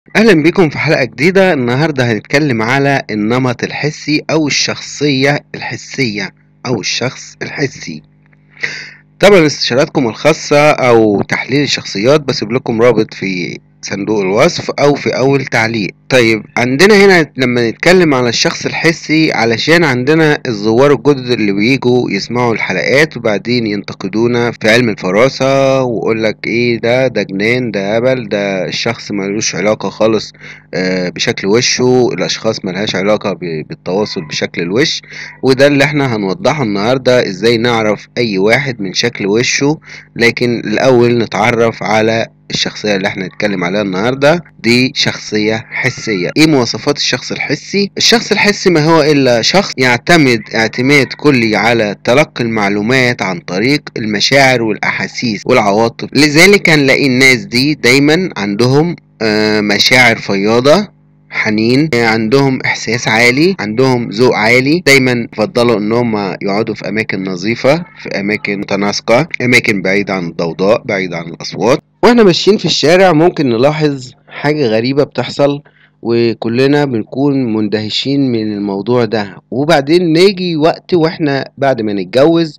أهلا بكم في حلقة جديدة النهاردة هنتكلم على النمط الحسي أو الشخصية الحسية أو الشخص الحسي طبعا استشاراتكم الخاصة أو تحليل الشخصيات بسيب لكم رابط في صندوق الوصف أو في أول تعليق طيب عندنا هنا لما نتكلم على الشخص الحسي علشان عندنا الزوار الجدد اللي بيجوا يسمعوا الحلقات وبعدين ينتقدونا في علم الفراسة ويقول لك ايه ده ده جنان ده هبل ده الشخص ملوش علاقة خالص آه، بشكل وشه الأشخاص ملهاش علاقة ب- بالتواصل بشكل الوش وده اللي احنا هنوضحه النهاردة ازاي نعرف أي واحد من شكل وشه لكن الأول نتعرف على الشخصية اللي احنا هنتكلم عليها النهاردة دي شخصية حسية ايه مواصفات الشخص الحسي الشخص الحسي ما هو الا شخص يعتمد اعتماد كلي على تلقي المعلومات عن طريق المشاعر والاحاسيس والعواطف لذلك هنلاقي الناس دي دايما عندهم آه، مشاعر فياضة حنين آه، عندهم احساس عالي عندهم ذوق عالي دايما يفضلوا ان هم يقعدوا في اماكن نظيفة في اماكن متناسقة اماكن بعيدة عن الضوضاء بعيدة عن الاصوات واحنا ماشيين في الشارع ممكن نلاحظ حاجة غريبة بتحصل وكلنا بنكون مندهشين من الموضوع ده وبعدين نيجي وقت واحنا بعد ما نتجوز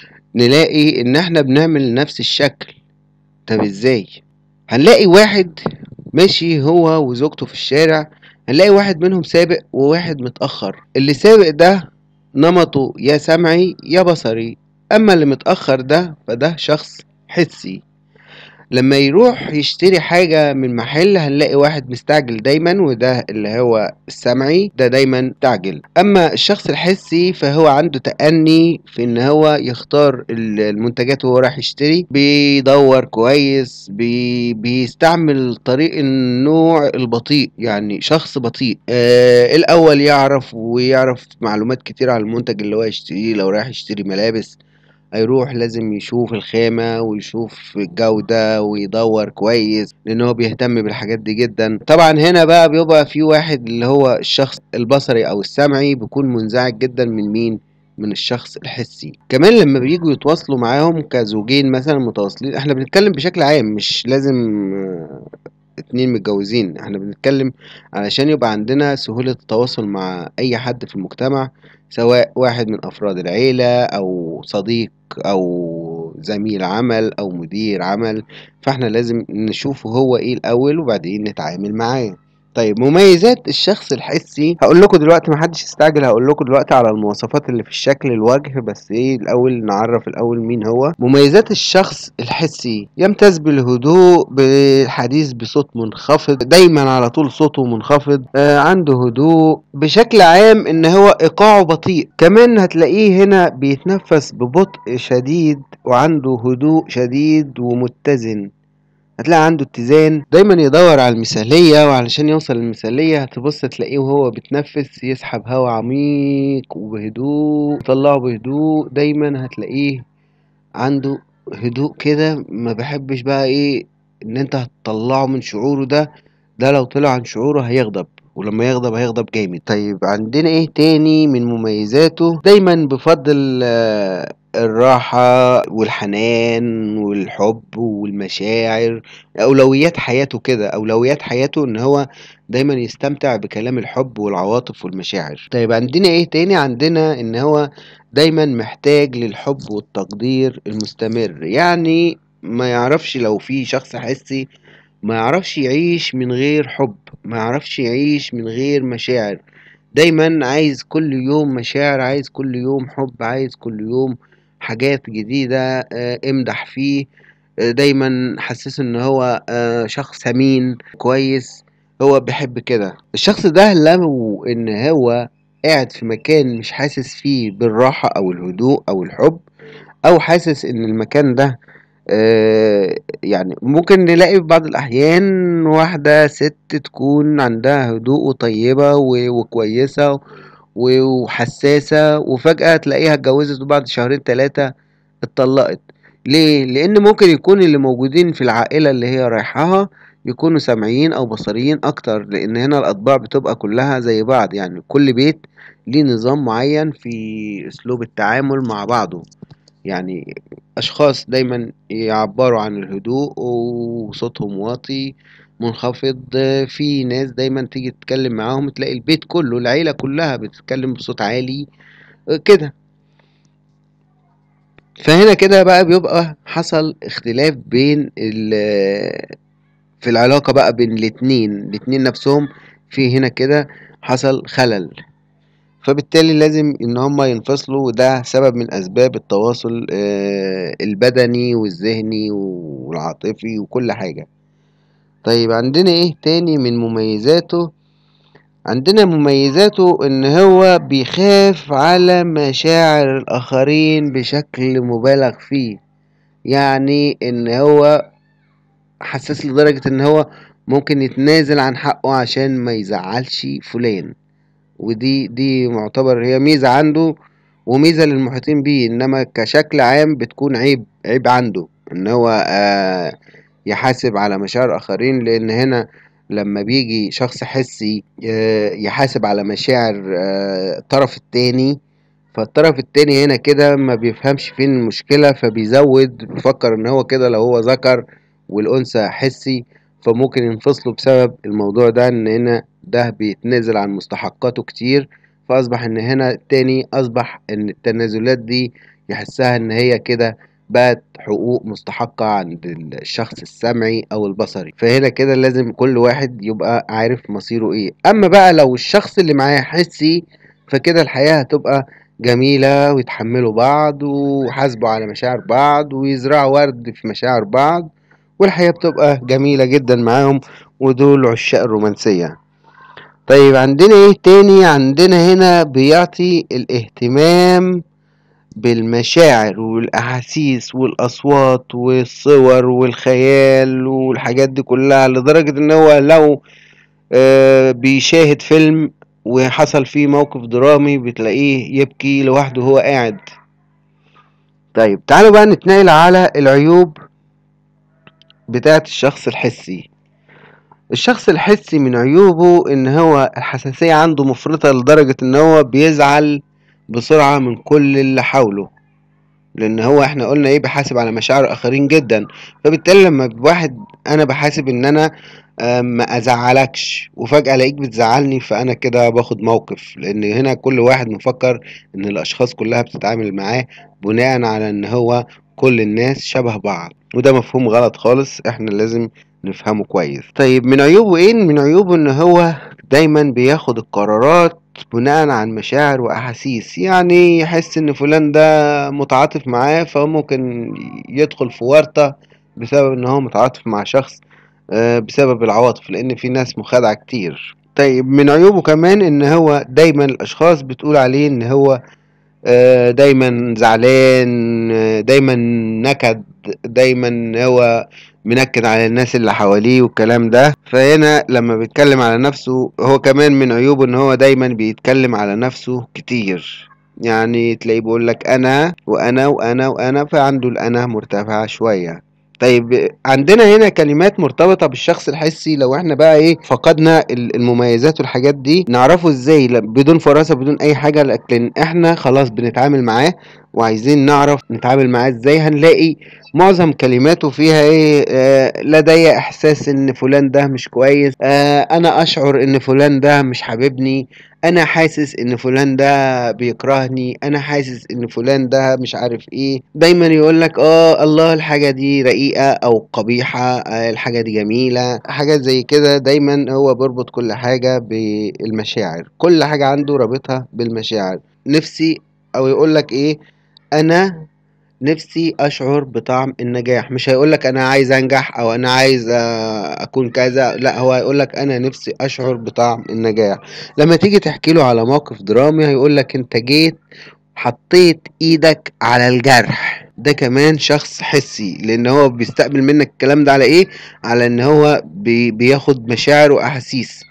نلاقي ان احنا بنعمل نفس الشكل طب ازاي هنلاقي واحد ماشي هو وزوجته في الشارع هنلاقي واحد منهم سابق وواحد متأخر اللي سابق ده نمطه يا سمعي يا بصري اما اللي متأخر ده فده شخص حسي لما يروح يشتري حاجة من محل هنلاقي واحد مستعجل دايما وده اللي هو السمعي ده دايما مستعجل اما الشخص الحسي فهو عنده تأني في ان هو يختار ال- المنتجات وهو رايح يشتري بيدور كويس بي بيستعمل طريق النوع البطيء يعني شخص بطيء آه الاول يعرف ويعرف معلومات كتير عن المنتج اللي هو يشتريه لو رايح يشتري ملابس هيروح لازم يشوف الخامة ويشوف الجودة ويدور كويس لأن هو بيهتم بالحاجات دي جدا طبعا هنا بقى بيبقى في واحد اللي هو الشخص البصري أو السمعي بيكون منزعج جدا من مين من الشخص الحسي كمان لما بييجوا يتواصلوا معاهم كزوجين مثلا متواصلين احنا بنتكلم بشكل عام مش لازم آه، اتنين متجوزين احنا بنتكلم علشان يبقى عندنا سهولة التواصل مع أي حد في المجتمع سواء واحد من أفراد العيلة أو صديق أو زميل عمل أو مدير عمل فاحنا لازم نشوفه هو ايه الأول وبعدين نتعامل معاه طيب مميزات الشخص الحسي هقول لكم دلوقتي محدش يستعجل هقول لكم دلوقتي على المواصفات اللي في الشكل الوجه بس ايه الاول نعرف الاول مين هو مميزات الشخص الحسي يمتاز بالهدوء بالحديث بصوت منخفض دايما على طول صوته منخفض آه عنده هدوء بشكل عام ان هو ايقاعه بطيء كمان هتلاقيه هنا بيتنفس ببطء شديد وعنده هدوء شديد ومتزن هتلاقي عنده اتزان دايما يدور على المثالية وعلشان يوصل للمثالية هتبص تلاقيه وهو بيتنفس يسحب هواء عميق وبهدوء يطلعه بهدوء دايما هتلاقيه عنده هدوء كده ما بحبش بقى ايه ان انت هتطلعه من شعوره ده ده لو طلع عن شعوره هيغضب ولما يغضب هيغضب جامد طيب عندنا ايه تاني من مميزاته دايما بفضل آه، الراحة والحنان والحب والمشاعر أولويات حياته كده أولويات حياته إن هو دايما يستمتع بكلام الحب والعواطف والمشاعر طيب عندنا إيه تاني عندنا إن هو دايما محتاج للحب والتقدير المستمر يعني ما يعرفش لو في شخص حسي ما يعرفش يعيش من غير حب ما يعرفش يعيش من غير مشاعر دايما عايز كل يوم مشاعر عايز كل يوم حب عايز كل يوم حاجات جديدة آه، امدح فيه آه، دايما حسسه ان هو آه، شخص ثمين كويس هو بيحب كده الشخص ده لو ان هو قاعد في مكان مش حاسس فيه بالراحة او الهدوء او الحب او حاسس ان المكان ده آه، يعني ممكن نلاقي في بعض الأحيان واحدة ست تكون عندها هدوء وطيبة و- وكويسة و- وحساسة وفجأة تلاقيها اتجوزت وبعد شهرين تلاتة اتطلقت ليه؟ لأن ممكن يكون اللي موجودين في العائلة اللي هي رايحاها يكونوا سامعين أو بصريين أكتر لأن هنا الأطباع بتبقى كلها زي بعض يعني كل بيت ليه نظام معين في أسلوب التعامل مع بعضه يعني أشخاص دايما يعبروا عن الهدوء وصوتهم واطي منخفض آه، في ناس دايما تيجي تتكلم معاهم تلاقي البيت كله العيلة كلها بتتكلم بصوت عالي آه، كده فهنا كده بقى بيبقى حصل اختلاف بين ال- في العلاقة بقى بين الاتنين الاتنين نفسهم في هنا كده حصل خلل فبالتالي لازم ان هما ينفصلوا وده سبب من اسباب التواصل آه، البدني والذهني والعاطفي وكل حاجة طيب عندنا ايه تاني من مميزاته عندنا مميزاته ان هو بيخاف على مشاعر الاخرين بشكل مبالغ فيه يعني ان هو حساس لدرجة ان هو ممكن يتنازل عن حقه عشان ما يزعلش فلان ودي دي معتبر هي ميزة عنده وميزة للمحيطين بيه انما كشكل عام بتكون عيب عيب عنده ان هو آه يحاسب على مشاعر اخرين لان هنا لما بيجي شخص حسي آه يحاسب على مشاعر آه الطرف التاني فالطرف التاني هنا كده ما بيفهمش فين المشكلة فبيزود بيفكر ان هو كده لو هو ذكر والانثى حسي فممكن ينفصلوا بسبب الموضوع ده ان هنا ده بيتنازل عن مستحقاته كتير فاصبح ان هنا التاني اصبح ان التنازلات دي يحسها ان هي كده بقت حقوق مستحقة عند الشخص السمعي او البصري فهنا كده لازم كل واحد يبقى عارف مصيره ايه اما بقى لو الشخص اللي معاه حسي فكده الحياة هتبقى جميلة ويتحملوا بعض ويحاسبوا على مشاعر بعض ويزرعوا ورد في مشاعر بعض والحياة بتبقى جميلة جدا معاهم ودول عشاق الرومانسية طيب عندنا ايه تاني عندنا هنا بيعطي الاهتمام بالمشاعر والأحاسيس والأصوات والصور والخيال والحاجات دي كلها لدرجة ان هو لو آه بيشاهد فيلم وحصل فيه موقف درامي بتلاقيه يبكي لوحده وهو قاعد طيب تعالوا بقى نتنقل على العيوب بتاعة الشخص الحسي الشخص الحسي من عيوبه ان هو الحساسية عنده مفرطة لدرجة ان هو بيزعل بسرعة من كل اللي حوله لان هو احنا قلنا ايه بحاسب على مشاعر اخرين جدا فبالتالي لما واحد انا بحاسب ان انا آه، ما ازعلكش وفجأة الاقيك بتزعلني فانا كده باخد موقف لان هنا كل واحد مفكر ان الاشخاص كلها بتتعامل معاه بناء على ان هو كل الناس شبه بعض وده مفهوم غلط خالص احنا لازم نفهمه كويس طيب من عيوبه ايه من عيوبه ان هو دايما بياخد القرارات بناء عن مشاعر واحاسيس يعني يحس ان فلان ده متعاطف معاه فممكن يدخل في ورطة بسبب ان هو متعاطف مع شخص آه، بسبب العواطف لان في ناس مخادعة كتير طيب من عيوبه كمان ان هو دايما الاشخاص بتقول عليه ان هو آه، دايما زعلان آه، دايما نكد دايما هو منكد على الناس اللي حواليه والكلام ده فهنا لما بيتكلم على نفسه هو كمان من عيوبه ان هو دايما بيتكلم على نفسه كتير يعني تلاقيه بيقول لك انا وانا وانا وانا فعنده الانا مرتفعة شوية طيب عندنا هنا كلمات مرتبطة بالشخص الحسي لو احنا بقى ايه فقدنا ال- المميزات والحاجات دي نعرفه ازاي لا- بدون فراسة بدون اي حاجة لكن احنا خلاص بنتعامل معاه وعايزين نعرف نتعامل معاه ازاي هنلاقي معظم كلماته فيها ايه آه لدي احساس ان فلان ده مش كويس آه انا اشعر ان فلان ده مش حاببني انا حاسس ان فلان ده بيكرهني انا حاسس ان فلان ده مش عارف ايه دايما يقول لك اه الله الحاجة دي رقيقة او قبيحة آه الحاجة دي جميلة حاجات زي كده دايما هو بيربط كل حاجة بالمشاعر كل حاجة عنده رابطها بالمشاعر نفسي او يقول لك ايه انا نفسي اشعر بطعم النجاح مش هيقولك انا عايز انجح او انا عايز آه، اكون كذا لا هو هيقولك انا نفسي اشعر بطعم النجاح لما تيجي تحكي له على موقف درامي هيقولك انت جيت حطيت ايدك على الجرح ده كمان شخص حسي لان هو بيستقبل منك الكلام ده على ايه على ان هو بي بياخد مشاعر واحاسيس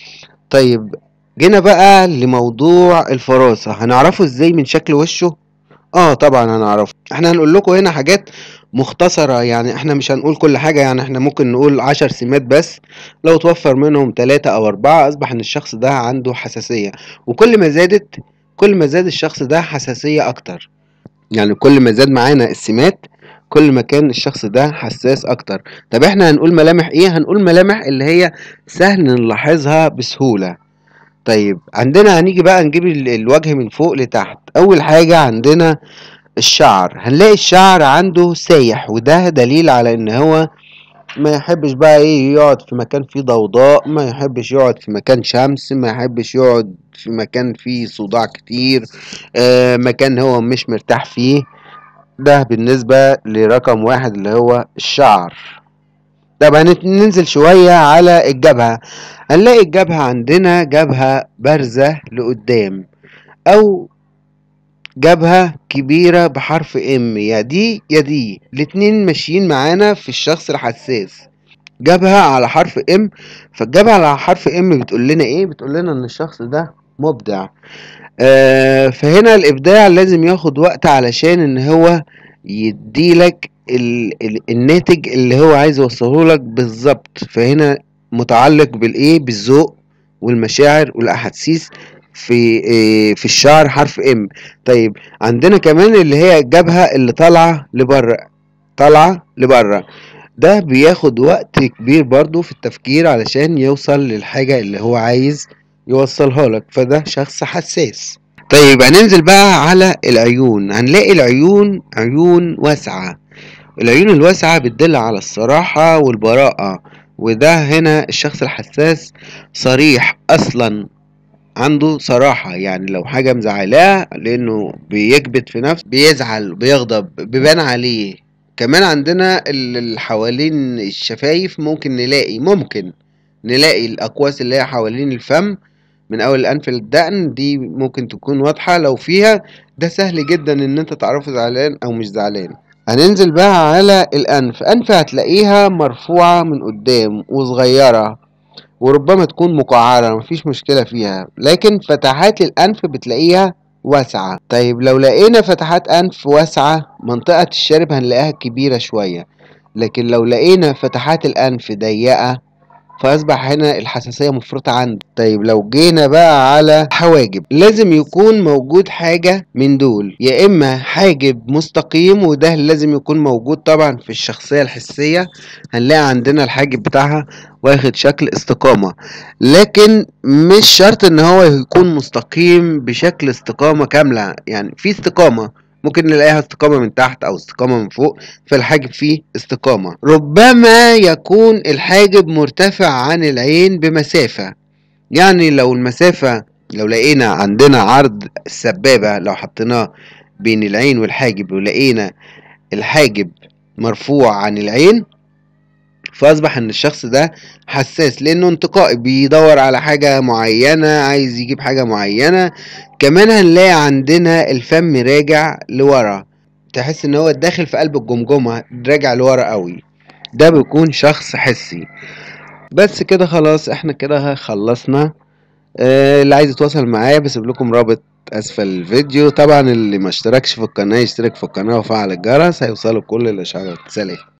طيب جينا بقى لموضوع الفراسة هنعرفه ازاي من شكل وشه اه طبعا هنعرفه احنا هنقول لكم هنا حاجات مختصرة يعني احنا مش هنقول كل حاجة يعني احنا ممكن نقول عشر سمات بس لو توفر منهم ثلاثة او اربعة اصبح ان الشخص ده عنده حساسية وكل ما زادت كل ما زاد الشخص ده حساسية اكتر يعني كل ما زاد معانا السمات كل ما كان الشخص ده حساس اكتر طب احنا هنقول ملامح ايه هنقول ملامح اللي هي سهل نلاحظها بسهولة طيب عندنا هنيجي بقى نجيب ال- الوجه من فوق لتحت اول حاجة عندنا الشعر هنلاقي الشعر عنده سايح وده دليل على ان هو ما يحبش بقى ايه يقعد في مكان فيه ضوضاء ما يحبش يقعد في مكان شمس ما يحبش يقعد في مكان فيه صداع كتير آه مكان هو مش مرتاح فيه ده بالنسبة لرقم واحد اللي هو الشعر طب هنت- ننزل شوية على الجبهة هنلاقي الجبهة عندنا جبهة بارزة لقدام أو جبهة كبيرة بحرف ام يا دي يا دي الاتنين ماشيين معانا في الشخص الحساس جبهة على حرف ام فالجبهة على حرف ام بتقول لنا ايه بتقول لنا ان الشخص ده مبدع آه فهنا الابداع لازم ياخد وقت علشان ان هو يديلك ال ال الناتج اللي هو عايز يوصله لك بالظبط فهنا متعلق بالايه بالذوق والمشاعر والاحاسيس في آه في الشعر حرف ام طيب عندنا كمان اللي هي الجبهة اللي طالعة لبره طالعة لبره ده بياخد وقت كبير برضو في التفكير علشان يوصل للحاجة اللي هو عايز يوصلها لك فده شخص حساس طيب هننزل بقى على العيون هنلاقي العيون عيون واسعة العيون الواسعة بتدل على الصراحة والبراءة وده هنا الشخص الحساس صريح أصلا عنده صراحة يعني لو حاجة مزعلاه لأنه بيكبت في نفسه بيزعل بيغضب بيبان عليه كمان عندنا ال- اللي حوالين الشفايف ممكن نلاقي ممكن نلاقي الأقواس اللي هي حوالين الفم من أول الأنف للدقن دي ممكن تكون واضحة لو فيها ده سهل جدا إن أنت تعرفه زعلان أو مش زعلان هننزل بقى على الأنف أنف هتلاقيها مرفوعة من قدام وصغيرة وربما تكون مقعرة مفيش مشكلة فيها لكن فتحات الأنف بتلاقيها واسعة طيب لو لقينا فتحات أنف واسعة منطقة الشارب هنلاقيها كبيرة شوية لكن لو لقينا فتحات الأنف ضيقة فأصبح هنا الحساسية مفرطة عنده طيب لو جينا بقى على حواجب لازم يكون موجود حاجة من دول يا إما حاجب مستقيم وده لازم يكون موجود طبعا في الشخصية الحسية هنلاقي عندنا الحاجب بتاعها واخد شكل استقامة لكن مش شرط ان هو يكون مستقيم بشكل استقامة كاملة يعني في استقامة ممكن نلاقيها استقامة من تحت او استقامة من فوق فالحاجب فيه استقامة ربما يكون الحاجب مرتفع عن العين بمسافة يعني لو المسافة لو لقينا عندنا عرض السبابة لو حطيناه بين العين والحاجب ولقينا الحاجب مرفوع عن العين فاصبح ان الشخص ده حساس لانه انتقائي بيدور على حاجة معينة عايز يجيب حاجة معينة كمان هنلاقي عندنا الفم راجع لورا تحس ان هو داخل في قلب الجمجمة راجع لورا قوي ده بيكون شخص حسي بس كده خلاص احنا كده خلصنا آه اللي عايز يتواصل معايا بسيب لكم رابط اسفل الفيديو طبعا اللي ما اشتركش في القناة يشترك في القناة وفعل الجرس هيوصله كل الاشعارات سلام